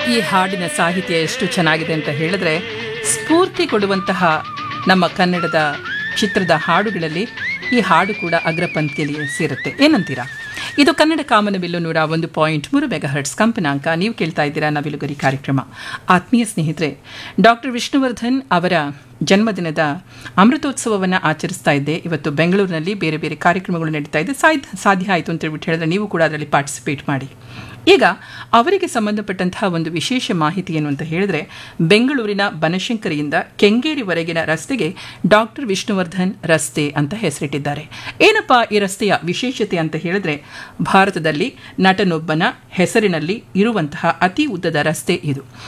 ಈ ಹಾಡಿನ ಸಾಹಿತ್ಯ ಎಷ್ಟು ಚೆನ್ನಾಗಿದೆ ಅಂತ ಹೇಳಿದ್ರೆ ಸ್ಫೂರ್ತಿ ಕೊಡುವಂತಹ ನಮ್ಮ ಕನ್ನಡದ ಚಿತ್ರದ ಹಾಡುಗಳಲ್ಲಿ ಈ ಹಾಡು ಕೂಡ ಅಗ್ರಪಂಕ್ತಿಯಲ್ಲಿ ಸೇರುತ್ತೆ ಏನಂತೀರಾ ಇದು ಕನ್ನಡ ಕಾಮನಬಿಲ್ಲು ನೂರ ಒಂದು ಪಾಯಿಂಟ್ ಮೂರು ಮೆಗಾ ಹರ್ಟ್ಸ್ ಕಂಪನಾಂಕ ನೀವು ಕೇಳ್ತಾ ಇದ್ದೀರಾ ನವಿಲುಗರಿ ಕಾರ್ಯಕ್ರಮ ಆತ್ಮೀಯ ಸ್ನೇಹಿತರೆ ಡಾಕ್ಟರ್ ವಿಷ್ಣುವರ್ಧನ್ ಅವರ ಜನ್ಮದಿನದ ಅಮೃತೋತ್ಸವವನ್ನು ಆಚರಿಸ್ತಾ ಇದ್ದೆ ಇವತ್ತು ಬೆಂಗಳೂರಿನಲ್ಲಿ ಬೇರೆ ಬೇರೆ ಕಾರ್ಯಕ್ರಮಗಳು ನಡೀತಾ ಇದೆ ಸಾಧ್ಯ ಸಾಧ್ಯ ಆಯಿತು ಅಂತ ಹೇಳ್ಬಿಟ್ಟು ಹೇಳಿದ್ರೆ ನೀವು ಕೂಡ ಅದರಲ್ಲಿ ಪಾರ್ಟಿಸಿಪೇಟ್ ಮಾಡಿ ಈಗ ಅವರಿಗೆ ಸಂಬಂಧಪಟ್ಟಂತಹ ಒಂದು ವಿಶೇಷ ಮಾಹಿತಿ ಏನು ಅಂತ ಹೇಳಿದ್ರೆ ಬೆಂಗಳೂರಿನ ಬನಶಂಕರಿಯಿಂದ ಕೆಂಗೇರಿವರೆಗಿನ ರಸ್ತೆಗೆ ಡಾಕ್ಟರ್ ವಿಷ್ಣುವರ್ಧನ್ ರಸ್ತೆ ಅಂತ ಹೆಸರಿಟ್ಟಿದ್ದಾರೆ ಏನಪ್ಪಾ ಈ ರಸ್ತೆಯ ವಿಶೇಷತೆ ಅಂತ ಹೇಳಿದ್ರೆ ಭಾರತದಲ್ಲಿ ನಟನೊಬ್ಬನ ಹೆಸರಿನಲ್ಲಿ ಇರುವಂತಹ ಅತಿ ಉದ್ದದ ರಸ್ತೆ ಇದು